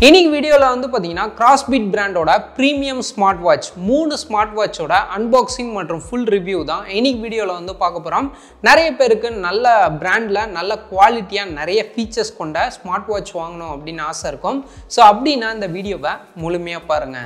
இன்னைக்கு வீடியோவில் வந்து பார்த்தீங்கன்னா கிராஸ்பீட் பிராண்டோட ப்ரீமியம் ஸ்மார்ட் வாட்ச் மூணு ஸ்மார்ட் வாட்சோட அன்பாக்சிங் மற்றும் ஃபுல் ரிவ்யூ தான் இன்னைக்கு வீடியோவில் வந்து பார்க்க போகிறோம் நிறைய பேருக்கு நல்ல பிராண்டில் நல்ல குவாலிட்டியாக நிறைய ஃபீச்சர்ஸ் கொண்ட ஸ்மார்ட் வாட்ச் வாங்கணும் அப்படின்னு ஆசை இருக்கும் ஸோ அப்படின்னா இந்த வீடியோவை முழுமையாக பாருங்கள்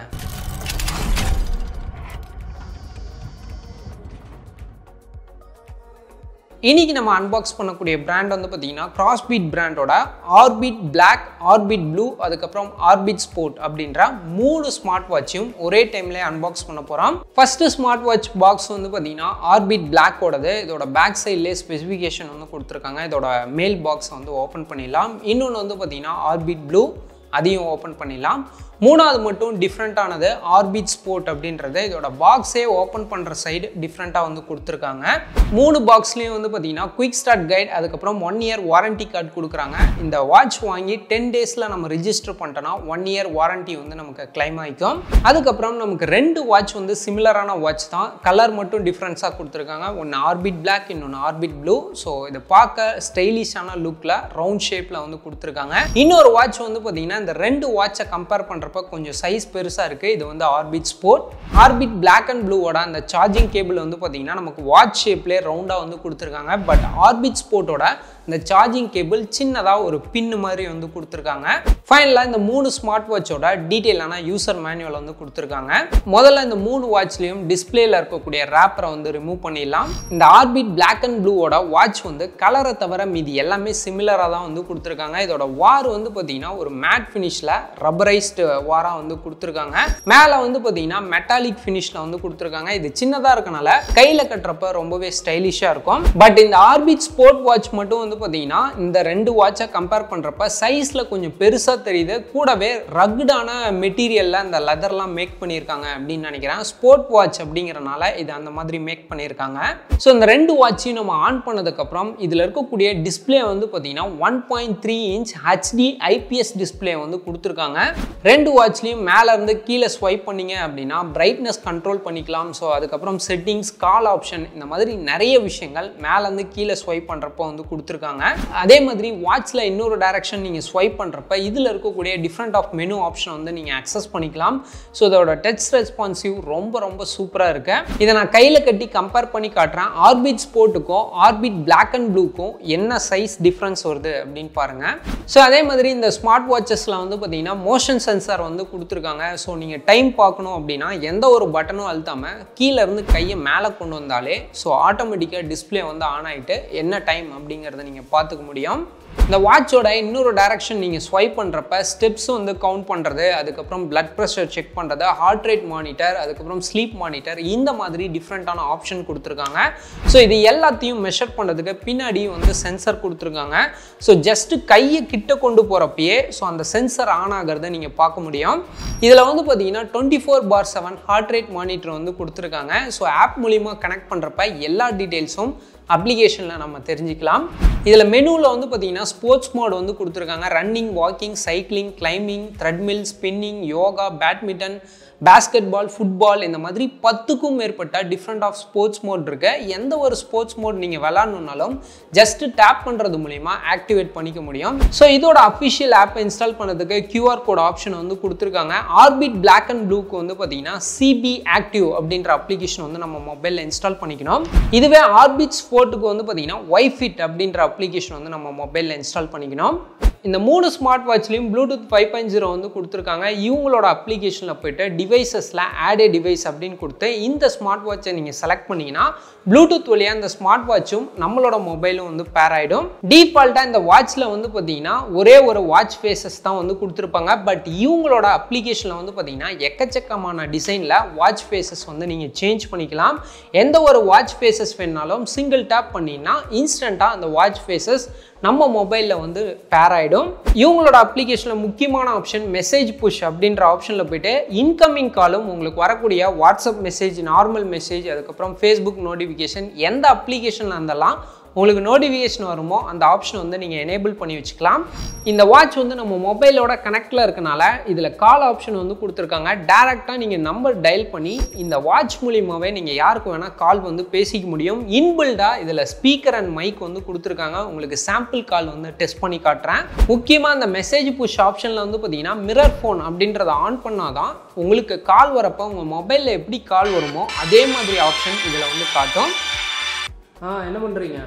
இன்னைக்கு நம்ம அன்பாக்ஸ் பண்ணக்கூடிய பிராண்ட் வந்து பார்த்தீங்கன்னா கிராஸ்பீட் பிராண்டோட ஆர்பிட் பிளாக் ஆர்பிட் ப்ளூ அதுக்கப்புறம் ஆர்பிட் ஸ்போர்ட் அப்படின்ற மூணு ஸ்மார்ட் வாட்சையும் ஒரே டைம்லேயே அன்பாக்ஸ் பண்ண போகிறோம் ஃபர்ஸ்ட் ஸ்மார்ட் வாட்ச் பாக்ஸ் வந்து பார்த்தீங்கன்னா ஆர்பிட் பிளாக்கோடது இதோட பேக் சைட்லேயே ஸ்பெசிஃபிகேஷன் வந்து கொடுத்துருக்காங்க இதோட மேல் பாக்ஸ் வந்து ஓப்பன் பண்ணிடலாம் இன்னொன்று வந்து பார்த்தீங்கன்னா ஆர்பிட் ப்ளூ அதையும் ஓப்பன் பண்ணிடலாம் மூணாவது மட்டும் டிஃப்ரெண்ட்டானது ஆர்பிட் ஸ்போர்ட் அப்படின்றது இதோட பாக்ஸே ஓப்பன் பண்ணுற சைடு டிஃப்ரெண்ட்டாக வந்து கொடுத்துருக்காங்க மூணு பாக்ஸ்லேயும் வந்து பார்த்தீங்கன்னா குயிக் ஸ்டார்ட் கைட் அதுக்கப்புறம் ஒன் இயர் வாரண்டி கார்டு கொடுக்குறாங்க இந்த வாட்ச் வாங்கி டென் டேஸில் நம்ம ரிஜிஸ்டர் பண்ணிட்டோன்னா ஒன் இயர் வாரண்டி வந்து நமக்கு கிளைம் ஆகிக்கும் அதுக்கப்புறம் நமக்கு ரெண்டு வாட்ச் வந்து சிமிலரான வாட்ச் தான் கலர் மட்டும் டிஃப்ரென்ஸாக கொடுத்துருக்காங்க ஒன்று ஆர்பிட் பிளாக் இன்னொன்று ஆர்பிட் ப்ளூ ஸோ இது பார்க்க ஸ்டைலிஷான லுக்கில் ரவுண்ட் ஷேப்பில் வந்து கொடுத்துருக்காங்க இன்னொரு வாட்ச் வந்து பார்த்தீங்கன்னா இந்த ரெண்டு வாட்சை கம்பேர் பண்ணுற பண்ணுறப்ப கொஞ்சம் சைஸ் பெருசாக இருக்குது இது வந்து Orbit sport Orbit black and ப்ளூவோட அந்த சார்ஜிங் கேபிள் வந்து பார்த்தீங்கன்னா நமக்கு வாட்ச் ஷேப்லேயே ரவுண்டாக வந்து கொடுத்துருக்காங்க பட் ஆர்பிட் ஸ்போர்ட்டோட இந்த சார்ஜிங் கேபிள் சின்னதாக ஒரு பின்னு மாதிரி வந்து கொடுத்துருக்காங்க ஃபைனலாக இந்த மூணு ஸ்மார்ட் வாட்சோட டீட்டெயிலான யூசர் மேனுவல் வந்து கொடுத்துருக்காங்க முதல்ல இந்த மூணு வாட்ச்லேயும் டிஸ்பிளேல இருக்கக்கூடிய ரேப்பரை வந்து ரிமூவ் பண்ணிடலாம் இந்த ஆர்பிட் பிளாக் அண்ட் ப்ளூவோட வாட்ச் வந்து கலரை தவிர மீதி எல்லாமே சிமிலராக தான் வந்து கொடுத்துருக்காங்க இதோட வார் வந்து பார்த்தீங்கன்னா ஒரு மேட் ஃபினிஷில் ரப்பரைஸ்டு வாராக வந்து கொடுத்துருக்காங்க மேலே வந்து பார்த்தீங்கன்னா மெட்டாலிக் ஃபினிஷில் வந்து கொடுத்துருக்காங்க இது சின்னதாக இருக்கனால கையில் கட்டுறப்ப ரொம்பவே ஸ்டைலிஷாக இருக்கும் பட் இந்த ஆர்பிட் ஸ்போர்ட் வாட்ச் மட்டும் வந்து பார்த்தீங்கன்னா இந்த ரெண்டு வாட்சை கம்பேர் பண்ணுறப்ப சைஸில் கொஞ்சம் பெருசாக தெரியுது கூடவே ரக்குடான மெட்டீரியலில் இந்த லெதர்லாம் மேக் பண்ணியிருக்காங்க அப்படின்னு நினைக்கிறேன் ஸ்போர்ட் வாட்ச் அப்படிங்கிறனால இது அந்த மாதிரி மேக் பண்ணியிருக்காங்க ஸோ இந்த ரெண்டு வாட்சையும் நம்ம ஆன் பண்ணதுக்கப்புறம் இதில் இருக்கக்கூடிய டிஸ்பிளே வந்து பார்த்தீங்கன்னா one point three inch HD IPS display வந்து கொடுத்துருக்காங்க ரெண்டு வாட்ச்லேயும் மேலே இருந்து கீழே ஸ்வைப் பண்ணிங்க அப்படின்னா பிரைட்னஸ் கண்ட்ரோல் பண்ணிக்கலாம் ஸோ அதுக்கப்புறம் செட்டிங்ஸ் கால் ஆப்ஷன் இந்த மாதிரி நிறைய விஷயங்கள் மேலேருந்து கீழே ஸ்வைப் பண்ணுறப்போ வந்து கொடுத்துருக்காங்க அதே மாதிரி வாட்ச்சில் இன்னொரு டைரக்ஷன் நீங்கள் ஸ்வைப் பண்ணுறப்ப இதில் இருக்கக்கூடிய டிஃப்ரெண்ட் ஆஃப் மெனு ஆப்ஷன் வந்து நீங்கள் அக்சஸ் பண்ணிக்கலாம் ஸோ இதோட டச் ரெஸ்பான்சிவ் ரொம்ப ரொம்ப சூப்பராக இருக்கு இதை நான் கையில் கட்டி கம்பேர் பண்ணி காட்டுறேன் ஆர்பிட் ஸ்போர்ட்டுக்கும் ஆர்பிட் பிளாக் அண்ட் ப்ளூக்கும் என்ன சைஸ் டிஃப்ரென்ஸ் வருது அப்படின்னு பாருங்கள் ஸோ அதே மாதிரி இந்த ஸ்மார்ட் வாட்சஸில் வந்து பார்த்தீங்கன்னா மோஷன் சென்சார் வந்து கொடுத்துருக்காங்க ஸோ நீங்கள் டைம் பார்க்கணும் அப்படின்னா எந்த ஒரு பட்டனும் அழுத்தாமல் கீழே இருந்து கையை மேலே கொண்டு வந்தாலே ஸோ ஆட்டோமேட்டிக்காக டிஸ்பிளே வந்து ஆன் ஆகிட்டு என்ன டைம் அப்படிங்கிறத நீங்கள் பார்த்துக்க முடியும் இந்த வாட்சோட இன்னொரு டைரக்ஷன் நீங்கள் ஸ்வைப் பண்ணுறப்ப ஸ்டெப்ஸ் வந்து கவுண்ட் பண்ணுறது அதுக்கப்புறம் பிளட் ப்ரெஷர் செக் பண்ணுறது ஹார்ட் ரேட் மானிட்டர் அதுக்கப்புறம் ஸ்லீப் மானிட்டர் இந்த மாதிரி டிஃப்ரெண்ட்டான ஆப்ஷன் கொடுத்துருக்காங்க ஸோ இது எல்லாத்தையும் மெஷர் பண்ணுறதுக்கு பின்னாடி வந்து சென்சர் கொடுத்துருக்காங்க ஸோ ஜஸ்ட்டு கையை கிட்ட கொண்டு போகிறப்பயே ஸோ அந்த சென்சர் ஆன் ஆகிறத நீங்கள் பார்க்க முடியும் இதில் வந்து பார்த்தீங்கன்னா twenty four by seven heart rate monitor வந்து கொடுத்துருக்காங்க ஸோ ஆப் மூலிமா கனெக்ட் பண்ணுறப்ப எல்லா டீட்டெயில்ஸும் அப்ளிகேஷனில் நம்ம தெரிஞ்சுக்கலாம் இதில் மெனுவில் வந்து பார்த்தீங்கன்னா ஸ்போர்ட்ஸ் மோட் வந்து கொடுத்துருக்காங்க running walking cycling climbing treadmill spinning yoga badminton basketball football இந்த மாதிரி பத்துக்கும் மேற்பட்ட டிஃப்ரெண்ட் ஆஃப் ஸ்போர்ட்ஸ் மோட் இருக்கு எந்த ஒரு ஸ்போர்ட்ஸ் மோட் நீங்கள் விளாட்ணுனாலும் ஜஸ்ட் டேப் பண்ணுறது மூலிமா ஆக்டிவேட் பண்ணிக்க முடியும் ஸோ இதோட அஃபிஷியல் ஆப்பை இன்ஸ்டால் பண்ணதுக்கு கியூஆர் கோட் ஆப்ஷன் வந்து கொடுத்துருக்காங்க ஆர்பிட் பிளாக் அண்ட் ப்ளூக்கு வந்து பார்த்தீங்கன்னா சிபி ஆக்டிவ் அப்படின்ற அப்ளிகேஷன் வந்து நம்ம மொபைலில் இன்ஸ்டால் பண்ணிக்கணும் இதுவே ஆர்பிட் ஸ்போர்ட்டுக்கு வந்து பார்த்தீங்கன்னா ஒய்ஃபிட் அப்படின்ற அப்ளிகேஷன் வந்து நம்ம மொபைலில் இன்ஸ்டால் பண்ணிக்கணும் இந்த மூணு ஸ்மார்ட் வாட்ச்லையும் ப்ளூடூத் ஃபைவ் பாயிண்ட் ஜீரோ வந்து கொடுத்துருக்காங்க இவங்களோட அப்ளிகேஷனில் போயிட்டு டிவைசஸில் ஆட் ஏ டிவைஸ் அப்படின்னு கொடுத்து இந்த ஸ்மார்ட் வாட்சை நீங்கள் செலக்ட் பண்ணிங்கன்னா ப்ளூடூத் வழியாக இந்த ஸ்மார்ட் வாட்சும் நம்மளோட மொபைலும் வந்து பேர் ஆகிடும் டிஃபால்ட்டாக இந்த வாட்சில் வந்து பார்த்தீங்கன்னா ஒரே ஒரு வாட்ச் ஃபேஸஸ் தான் வந்து கொடுத்துருப்பாங்க பட் இவங்களோட அப்ளிகேஷனில் வந்து பார்த்தீங்கன்னா எக்கச்சக்கமான டிசைனில் வாட்ச் ஃபேஸஸ் வந்து நீங்கள் சேஞ்ச் பண்ணிக்கலாம் எந்த ஒரு வாட்ச் ஃபேஸஸ் வேணாலும் சிங்கிள் டேப் பண்ணிங்கன்னா இன்ஸ்டண்ட்டாக அந்த வாட்ச் ஃபேஸஸ் நம்ம மொபைலில் வந்து பேர் ஆகிடும் இவங்களோட அப்ளிகேஷனில் முக்கியமான ஆப்ஷன் மெசேஜ் புஷ் அப்படின்ற ஆப்ஷனில் போயிட்டு இன்கமிங் காலும் உங்களுக்கு வரக்கூடிய வாட்ஸ்அப் மெசேஜ் நார்மல் மெசேஜ் அதுக்கப்புறம் ஃபேஸ்புக் நோட்டிஃபிகேஷன் எந்த அப்ளிகேஷனில் இருந்தாலும் உங்களுக்கு நோட்டிஃபிகேஷன் வருமோ அந்த ஆப்ஷன் வந்து நீங்கள் எனேபிள் பண்ணி வச்சுக்கலாம் இந்த வாட்ச் வந்து நம்ம மொபைலோட கனெக்டில் இருக்கனால இதில் கால் ஆப்ஷன் வந்து கொடுத்துருக்காங்க டேரெக்டாக நீங்கள் நம்பர் டயல் பண்ணி இந்த வாட்ச் மூலியமாகவே நீங்கள் யாருக்கு வேணால் கால் வந்து பேசிக்க முடியும் இன்பில்டாக இதில் ஸ்பீக்கர் அண்ட் மைக் வந்து கொடுத்துருக்காங்க உங்களுக்கு சாம்பிள் கால் வந்து டெஸ்ட் பண்ணி காட்டுறேன் முக்கியமாக இந்த மெசேஜ் புஷ் ஆப்ஷனில் வந்து பார்த்தீங்கன்னா மிரர் ஃபோன் அப்படின்றத ஆன் பண்ணால் தான் உங்களுக்கு கால் வரப்போ உங்கள் மொபைலில் எப்படி கால் வருமோ அதே மாதிரி ஆப்ஷன் இதில் வந்து காட்டும் ஆ என்ன பண்ணுறீங்க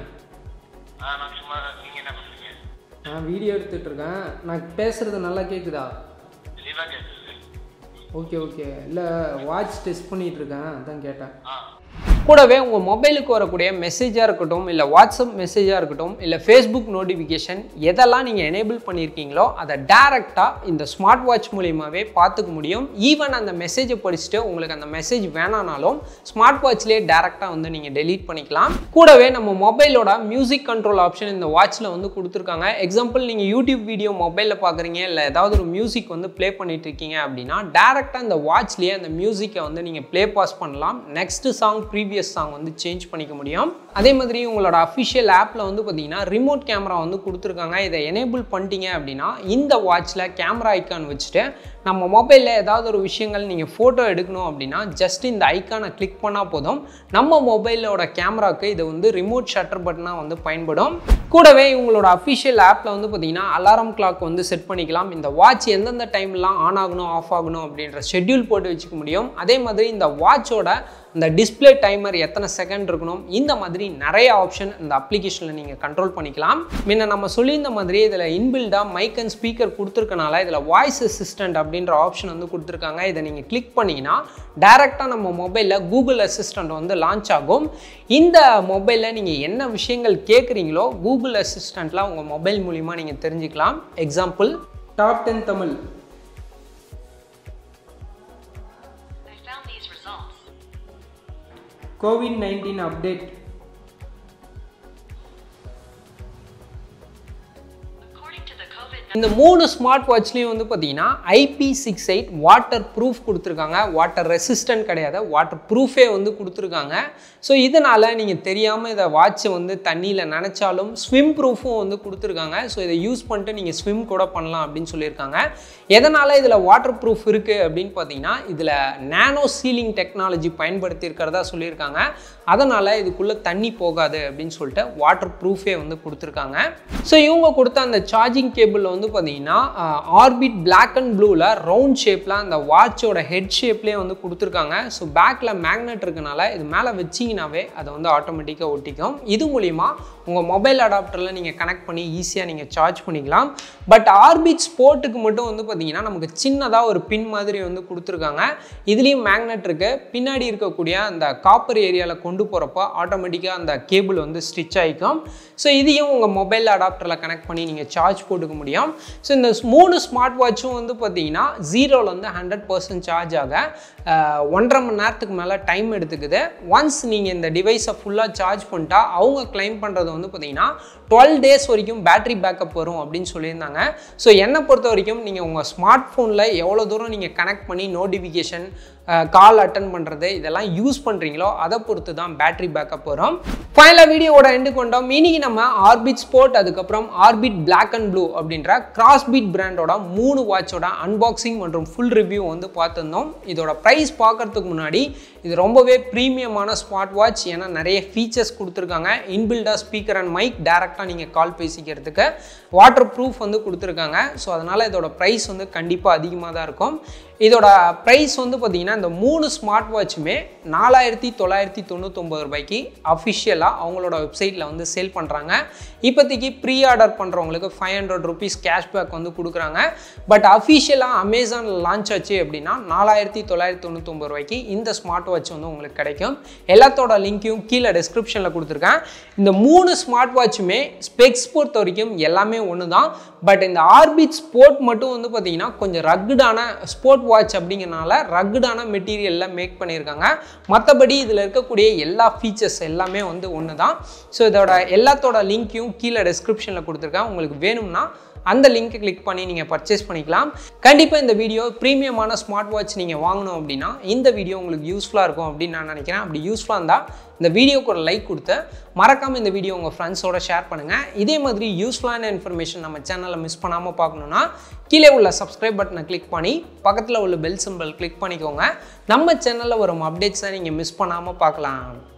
ஆ நான் சும்மா நீங்க என்ன பண்றீங்க நான் வீடியோ எடுத்துகிட்டு இருக்கேன் நான் பேசுகிறது நல்லா கேட்குதா தெளிவா கேக்குது ஓகே ஓகே இல்லை வாட்ச் டெஸ்ட் பண்ணிகிட்டு இருக்கேன் அதான் கேட்டேன் ஆ கூடவே உங்கள் மொபைலுக்கு வரக்கூடிய மெசேஜாக இருக்கட்டும் இல்லை வாட்ஸ்அப் மெசேஜாக இருக்கட்டும் இல்லை ஃபேஸ்புக் நோட்டிஃபிகேஷன் எதெல்லாம் நீங்கள் எனேபிள் பண்ணியிருக்கீங்களோ அதை டேரெக்டாக இந்த ஸ்மார்ட் வாட்ச் மூலியமாகவே பார்த்துக்க முடியும் ஈவன் அந்த மெசேஜை படிச்சுட்டு உங்களுக்கு அந்த மெசேஜ் வேணானாலும் ஸ்மார்ட் வாட்ச்லேயே டேரெக்டாக வந்து நீங்கள் டெலீட் பண்ணிக்கலாம் கூடவே நம்ம மொபைலோட மியூசிக் கண்ட்ரோல் ஆப்ஷன் இந்த வாட்ச்சில் வந்து கொடுத்துருக்காங்க எக்ஸாம்பிள் நீங்கள் யூடியூப் வீடியோ மொபைலில் பார்க்குறீங்க இல்லை ஏதாவது ஒரு மியூசிக் வந்து ப்ளே பண்ணிட்டு இருக்கீங்க அப்படின்னா டேரெக்டாக இந்த வாட்ச்லேயே அந்த மியூசிக்கை வந்து நீங்கள் ப்ளே பாஸ் பண்ணலாம் நெக்ஸ்ட் சாங் ப்ரீவியஸ் சாங் வந்து சேஞ்ச் பண்ணிக்க முடியும் அதே மாதிரி உங்களோட அஃபிஷியல் ஆப்பில் வந்து பார்த்தீங்கன்னா ரிமோட் கேமரா வந்து கொடுத்துருக்காங்க இதை எனேபிள் பண்ணிட்டீங்க அப்படின்னா இந்த வாட்ச்சில் கேமரா ஐக்கான் வச்சுட்டு நம்ம மொபைலில் ஏதாவது ஒரு விஷயங்கள் நீங்கள் ஃபோட்டோ எடுக்கணும் அப்படின்னா ஜஸ்ட் இந்த ஐக்கானை கிளிக் பண்ணால் போதும் நம்ம மொபைலோட கேமராவுக்கு இது வந்து ரிமோட் ஷட்டர் பட்டனாக வந்து பயன்படும் கூடவே உங்களோட அஃபிஷியல் ஆப்பில் வந்து பார்த்தீங்கன்னா அலாரம் கிளாக் வந்து செட் பண்ணிக்கலாம் இந்த வாட்ச் எந்தெந்த டைம்லாம் ஆன் ஆகணும் ஆஃப் ஆகணும் அப்படின்ற ஷெட்யூல் போட்டு வச்சுக்க முடியும் அதே மாதிரி இந்த வாட்சோட இந்த டிஸ்பிளே டைமர் எத்தனை செகண்ட் இருக்கணும் இந்த மாதிரி நிறைய ஆப்ஷன் இந்த அப்ளிகேஷனில் நீங்கள் கண்ட்ரோல் பண்ணிக்கலாம் முன்ன நம்ம சொல்லியிருந்த மாதிரி இதில் இன்பில்டாக மைக் அண்ட் ஸ்பீக்கர் கொடுத்துருக்கனால இதில் வாய்ஸ் அசிஸ்டன்ட் அப்படின்ற ஆப்ஷன் வந்து கொடுத்துருக்காங்க இதை நீங்கள் கிளிக் பண்ணிங்கன்னா டேரெக்டாக நம்ம மொபைலில் கூகுள் அசிஸ்டன்ட் வந்து லான்ச் ஆகும் இந்த மொபைலில் நீங்கள் என்ன விஷயங்கள் கேட்குறீங்களோ கூகுள் அசிஸ்டண்ட்லாம் உங்கள் மொபைல் மூலிமா நீங்கள் தெரிஞ்சுக்கலாம் example top ten Tamil I found these results. COVID nineteen update According to the COVID இந்த மூணு ஸ்மார்ட் வாட்ச்லேயும் வந்து பார்த்தீங்கன்னா ஐபி சிக்ஸ் எயிட் வாட்டர் ப்ரூஃப் கொடுத்துருக்காங்க வாட்டர் ரெசிஸ்டன்ட் கிடையாது வாட்டர் ப்ரூஃபே வந்து கொடுத்துருக்காங்க ஸோ இதனால் நீங்கள் தெரியாமல் இதை வாட்சை வந்து தண்ணியில் நினச்சாலும் ஸ்விம் ப்ரூஃபும் வந்து கொடுத்துருக்காங்க ஸோ இதை யூஸ் பண்ணிட்டு நீங்கள் ஸ்விம் கூட பண்ணலாம் அப்படின்னு சொல்லியிருக்காங்க எதனால் இதில் வாட்டர் ப்ரூஃப் இருக்குது அப்படின்னு பார்த்தீங்கன்னா இதில் நேனோ சீலிங் டெக்னாலஜி பயன்படுத்தி இருக்கிறதா சொல்லியிருக்காங்க அதனால் இதுக்குள்ளே தண்ணி போகாது அப்படின்னு சொல்லிட்டு வாட்டர் ப்ரூஃபே வந்து கொடுத்துருக்காங்க ஸோ இவங்க கொடுத்த அந்த சார்ஜிங் கேபிள் வந்து பார்த்தீங்கன்னா ஆர்பிட் பிளாக் அண்ட் ப்ளூவில் ரவுண்ட் ஷேப்பில் அந்த வாட்சோட ஹெட் ஷேப்லேயே வந்து கொடுத்துருக்காங்க ஸோ பேக்கில் மேக்னெட் இருக்கனால இது மேலே வச்சிங்கனாவே அதை வந்து ஆட்டோமேட்டிக்காக ஒட்டிக்கும் இது மூலிமா உங்கள் மொபைல் அடாப்டரில் நீங்கள் கனெக்ட் பண்ணி ஈஸியாக நீங்கள் சார்ஜ் பண்ணிக்கலாம் பட் ஆர்பிட் ஸ்போர்ட்டுக்கு மட்டும் வந்து பார்த்தீங்கன்னா நமக்கு சின்னதாக ஒரு பின் மாதிரி வந்து கொடுத்துருக்காங்க இதுலேயும் மேக்னெட் இருக்குது பின்னாடி இருக்கக்கூடிய அந்த காப்பர் ஏரியாவில் கொண்டு போகிறப்போ ஆட்டோமேட்டிக்காக அந்த கேபிள் வந்து ஸ்டிச் ஆகிக்கும் ஸோ இதையும் உங்கள் மொபைல் அடாப்டரில் கனெக்ட் பண்ணி நீங்கள் சார்ஜ் போட்டுக்க முடியும் ஸோ இந்த மூணு ஸ்மார்ட் வாட்சும் வந்து பார்த்தீங்கன்னா ஜீரோவில் வந்து ஹண்ட்ரட் பர்சன்ட் சார்ஜ் ஆக அஹ், ஒன்றரை மணி நேரத்துக்கு மேலே டைம் எடுத்துக்குது ஒன்ஸ் நீங்கள் இந்த டிவைஸை ஃபுல்லாக சார்ஜ் பண்ணிட்டா அவங்க கிளைம் பண்ணுறது வந்து பார்த்தீங்கன்னா டுவெல் டேஸ் வரைக்கும் பேட்டரி பேக்கப் வரும் அப்படின்னு சொல்லியிருந்தாங்க ஸோ என்னை பொறுத்த வரைக்கும் நீங்கள் உங்கள் ஸ்மார்ட் ஃபோனில் எவ்வளோ தூரம் நீங்கள் கனெக்ட் பண்ணி நோட்டிஃபிகேஷன் கால் அட்டன் பண்ணுறது இதெல்லாம் யூஸ் பண்ணுறீங்களோ அதை பொறுத்து தான் பேட்டரி பேக்கப் வரும் ஃபைனலாக வீடியோவோட எண்டு கொண்டோம் இன்னைக்கு நம்ம ஆர்பிட் ஸ்போர்ட் அதுக்கப்புறம் ஆர்பிட் பிளாக் அண்ட் ப்ளூ அப்படின்ற கிராஸ்பீட் பிராண்டோட மூணு வாட்சோட அன்பாக்சிங் மற்றும் ஃபுல் ரிவ்யூ வந்து பார்த்துருந்தோம் இதோட ப்ரைஸ் பார்க்கறதுக்கு முன்னாடி இது ரொம்பவே ப்ரீமியமான ஸ்மார்ட் வாட்ச் ஏன்னா நிறைய ஃபீச்சர்ஸ் கொடுத்துருக்காங்க இன்பில்டா ஸ்பீக்கர் அண்ட் மைக் டேரெக்டாக நீங்கள் கால் பேசிக்கிறதுக்கு வாட்டர் ப்ரூஃப் வந்து கொடுத்துருக்காங்க ஸோ அதனால் இதோட ப்ரைஸ் வந்து கண்டிப்பாக அதிகமாக தான் இருக்கும் இதோட ப்ரைஸ் வந்து பார்த்தீங்கன்னா இந்த மூணு ஸ்மார்ட் வாட்சுமே நாலாயிரத்தி தொள்ளாயிரத்தி தொண்ணூத்தொம்பது ரூபாய்க்கு அஃபிஷியலாக அவங்களோட வெப்சைட்டில் வந்து சேல் பண்ணுறாங்க இப்போதைக்கு ப்ரீ ஆர்டர் பண்ணுறவங்களுக்கு ஃபைவ் ஹண்ட்ரட் ருபீஸ் கேஷ்பேக் வந்து கொடுக்குறாங்க பட் அஃபிஷியலாக அமேசானில் லான்ச் ஆச்சு அப்படின்னா நாலாயிரத்தி தொள்ளாயிரத்தி தொண்ணூத்தொம்பது ரூபாய்க்கு இந்த ஸ்மார்ட் வாட்ச் வந்து உங்களுக்கு கிடைக்கும் எல்லாத்தோட லிங்க்கையும் கீழே டிஸ்கிரிப்ஷனில் கொடுத்துருக்கேன் இந்த மூணு ஸ்மார்ட் வாட்சுமே ஸ்பெக்ஸ் பொறுத்த வரைக்கும் எல்லாமே ஒன்று தான் பட் இந்த ஆர்பிட் ஸ்போர்ட் மட்டும் வந்து பார்த்தீங்கன்னா கொஞ்சம் ரக்குடான ஸ்போர்ட் வாட்ச் அப்படிங்கிறனால ரக்குடான மெட்டீரியலில் மேக் பண்ணியிருக்காங்க மற்றபடி இதில் இருக்கக்கூடிய எல்லா ஃபீச்சர்ஸ் எல்லாமே வந்து ஒன்று தான் ஸோ இதோட எல்லாத்தோட லிங்க்கையும் கீழே டிஸ்கிரிப்ஷனில் கொடுத்துருக்கேன் உங்களுக்கு வேணும்னா அந்த லிங்க்கை கிளிக் பண்ணி நீங்கள் பர்ச்சேஸ் பண்ணிக்கலாம் கண்டிப்பாக இந்த வீடியோ ப்ரீமியமான ஸ்மார்ட் வாட்ச் நீங்கள் வாங்கணும் அப்படின்னா இந்த வீடியோ உங்களுக்கு யூஸ்ஃபுல்லாக இருக்கும் அப்படின்னு நான் நினைக்கிறேன் அப்படி யூஸ்ஃபுல்லாக இருந்தால் இந்த வீடியோக்கு ஒரு லைக் கொடுத்து மறக்காமல் இந்த வீடியோ உங்கள் ஃப்ரெண்ட்ஸோட ஷேர் பண்ணுங்கள் இதே மாதிரி யூஸ்ஃபுல்லான இன்ஃபர்மேஷன் நம்ம சேனலில் மிஸ் பண்ணாமல் பார்க்கணுன்னா கீழே உள்ள சப்ஸ்கிரைப் பட்டனை கிளிக் பண்ணி பக்கத்தில் உள்ள பெல் சிம்பிள் கிளிக் பண்ணிக்கோங்க நம்ம சேனலில் வரும் அப்டேட்ஸை நீங்கள் மிஸ் பண்ணாமல் பார்க்கலாம்